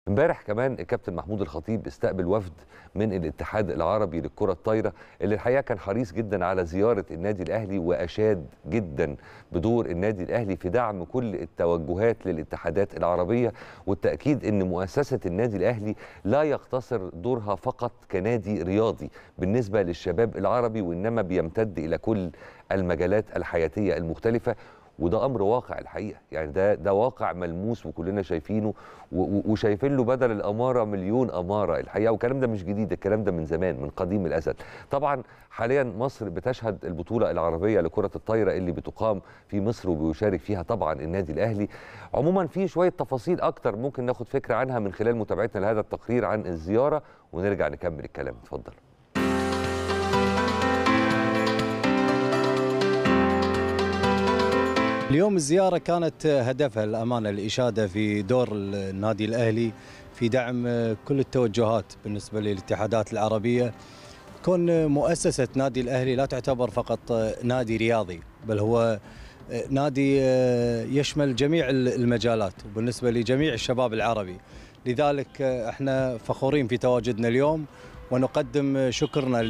امبارح كمان الكابتن محمود الخطيب استقبل وفد من الاتحاد العربي للكره الطايره اللي الحقيقه كان حريص جدا على زياره النادي الاهلي واشاد جدا بدور النادي الاهلي في دعم كل التوجهات للاتحادات العربيه والتاكيد ان مؤسسه النادي الاهلي لا يقتصر دورها فقط كنادي رياضي بالنسبه للشباب العربي وانما بيمتد الى كل المجالات الحياتيه المختلفه وده امر واقع الحقيقه يعني ده ده واقع ملموس وكلنا شايفينه وشايفين له بدل الاماره مليون اماره الحقيقه والكلام ده مش جديد الكلام ده من زمان من قديم الازل طبعا حاليا مصر بتشهد البطوله العربيه لكره الطايره اللي بتقام في مصر وبيشارك فيها طبعا النادي الاهلي عموما في شويه تفاصيل اكتر ممكن ناخد فكره عنها من خلال متابعتنا لهذا التقرير عن الزياره ونرجع نكمل الكلام اتفضل اليوم الزيارة كانت هدفها الأمانة الإشادة في دور النادي الأهلي في دعم كل التوجهات بالنسبة للاتحادات العربية كون مؤسسة نادي الأهلي لا تعتبر فقط نادي رياضي بل هو نادي يشمل جميع المجالات وبالنسبة لجميع الشباب العربي لذلك احنا فخورين في تواجدنا اليوم ونقدم شكرنا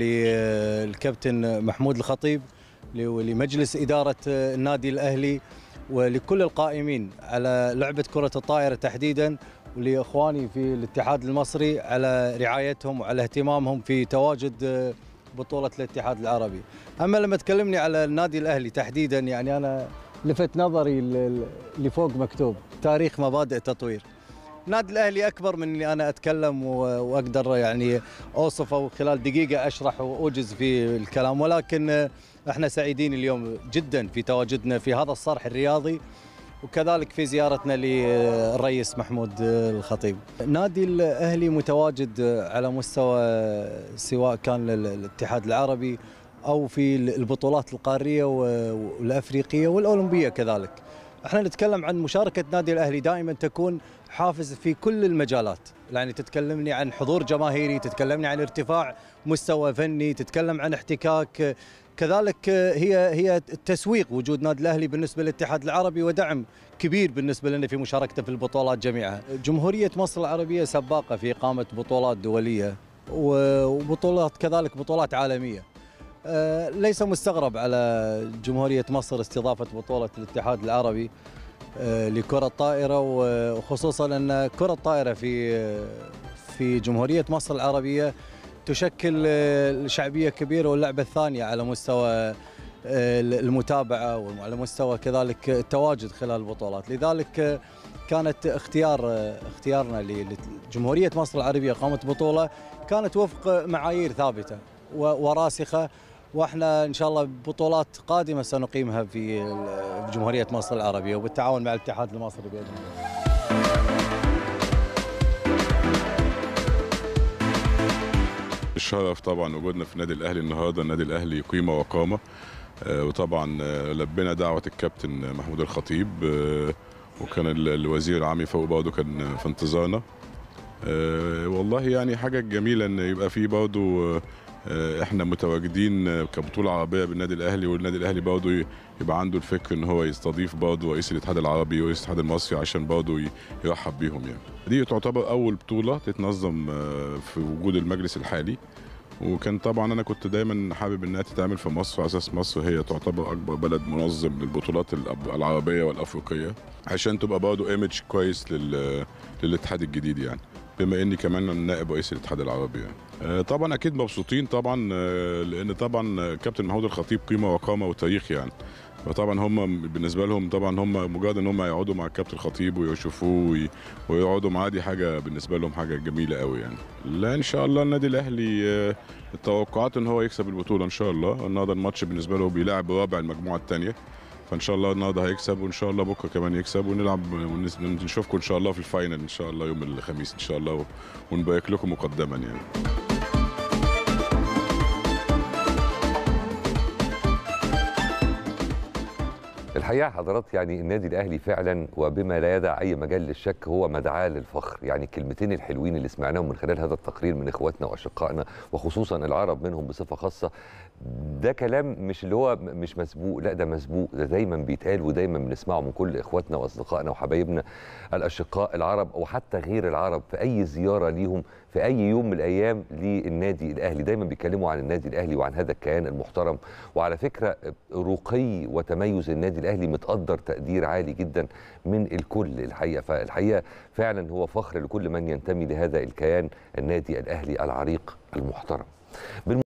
للكابتن محمود الخطيب ولمجلس إدارة النادي الأهلي ولكل القائمين على لعبة كرة الطائرة تحديدا ولإخواني في الاتحاد المصري على رعايتهم وعلى اهتمامهم في تواجد بطولة الاتحاد العربي أما لما تكلمني على النادي الأهلي تحديدا يعني أنا لفت نظري اللي فوق مكتوب تاريخ مبادئ تطوير النادي الاهلي اكبر من اني انا اتكلم واقدر يعني اوصفه خلال دقيقه اشرح واوجز في الكلام ولكن احنا سعيدين اليوم جدا في تواجدنا في هذا الصرح الرياضي وكذلك في زيارتنا للرئيس محمود الخطيب. نادي الاهلي متواجد على مستوى سواء كان الاتحاد العربي او في البطولات القاريه والافريقيه والاولمبيه كذلك. احنا نتكلم عن مشاركه نادي الاهلي دائما تكون حافز في كل المجالات يعني تتكلمني عن حضور جماهيري تتكلمني عن ارتفاع مستوى فني تتكلم عن احتكاك كذلك هي هي التسويق وجود نادي الاهلي بالنسبه للاتحاد العربي ودعم كبير بالنسبه لنا في مشاركته في البطولات جميعها. جمهوريه مصر العربيه سباقه في اقامه بطولات دوليه وبطولات كذلك بطولات عالميه. ليس مستغرب على جمهوريه مصر استضافه بطوله الاتحاد العربي لكره الطائره وخصوصا ان كره الطائره في في جمهوريه مصر العربيه تشكل شعبيه كبيره واللعبه الثانيه على مستوى المتابعه وعلى مستوى كذلك التواجد خلال البطولات لذلك كانت اختيار اختيارنا لجمهوريه مصر العربيه قامت بطوله كانت وفق معايير ثابته وراسخه واحنا ان شاء الله بطولات قادمه سنقيمها في جمهوريه مصر العربيه وبالتعاون مع الاتحاد المصري باذن الله. الشرف طبعا وجودنا في النادي الاهلي النهارده النادي الاهلي قيمه وقامه وطبعا لبينا دعوه الكابتن محمود الخطيب وكان الوزير العام فوق برضه كان في انتظارنا والله يعني حاجه جميله ان يبقى في برضه احنا متواجدين كبطوله عربيه بالنادي الاهلي والنادي الاهلي برضه يبقى عنده الفكر ان هو يستضيف برضه رئيس الاتحاد العربي ورئيس الاتحاد المصري عشان برضه يرحب بيهم يعني. دي تعتبر اول بطوله تتنظم في وجود المجلس الحالي وكان طبعا انا كنت دايما حابب انها تتعمل في مصر على اساس مصر هي تعتبر اكبر بلد منظم للبطولات العربيه والافريقيه عشان تبقى برضه ايمج كويس لل... للاتحاد الجديد يعني. بما اني كمان نائب رئيس الاتحاد العربي يعني. طبعا اكيد مبسوطين طبعا لان طبعا كابتن محمود الخطيب قيمه وقامه وتاريخ يعني فطبعا هم بالنسبه لهم طبعا هم مجرد ان هم يقعدوا مع الكابتن الخطيب ويشوفوه ويقعدوا معاه دي حاجه بالنسبه لهم حاجه جميله قوي يعني لا ان شاء الله النادي الاهلي التوقعات ان هو يكسب البطوله ان شاء الله النهارده الماتش بالنسبه له بيلعب رابع المجموعه الثانيه فان شاء الله النهارده هيكسب وان شاء الله بكره كمان يكسب ونلعب ونشوفكم ان شاء الله في الفاينل ان شاء الله يوم الخميس ان شاء الله ونبارك لكم مقدما يعني الحقيقه حضرات يعني النادي الاهلي فعلا وبما لا يدع اي مجال للشك هو مدعاه للفخر يعني الكلمتين الحلوين اللي سمعناهم من خلال هذا التقرير من اخواتنا واشقائنا وخصوصا العرب منهم بصفه خاصه ده كلام مش اللي هو مش مسبوق لا ده مسبوق ده دايما بيتقال ودايما بنسمعه من كل اخواتنا واصدقائنا وحبايبنا الاشقاء العرب وحتى غير العرب في اي زياره ليهم في اي يوم من الايام للنادي الاهلي دايما بيتكلموا عن النادي الاهلي وعن هذا الكيان المحترم وعلى فكره رقي وتميز النادي الاهلي متقدر تقدير عالي جدا من الكل الحقيقه فالحقيقه فعلا هو فخر لكل من ينتمي لهذا الكيان النادي الاهلي العريق المحترم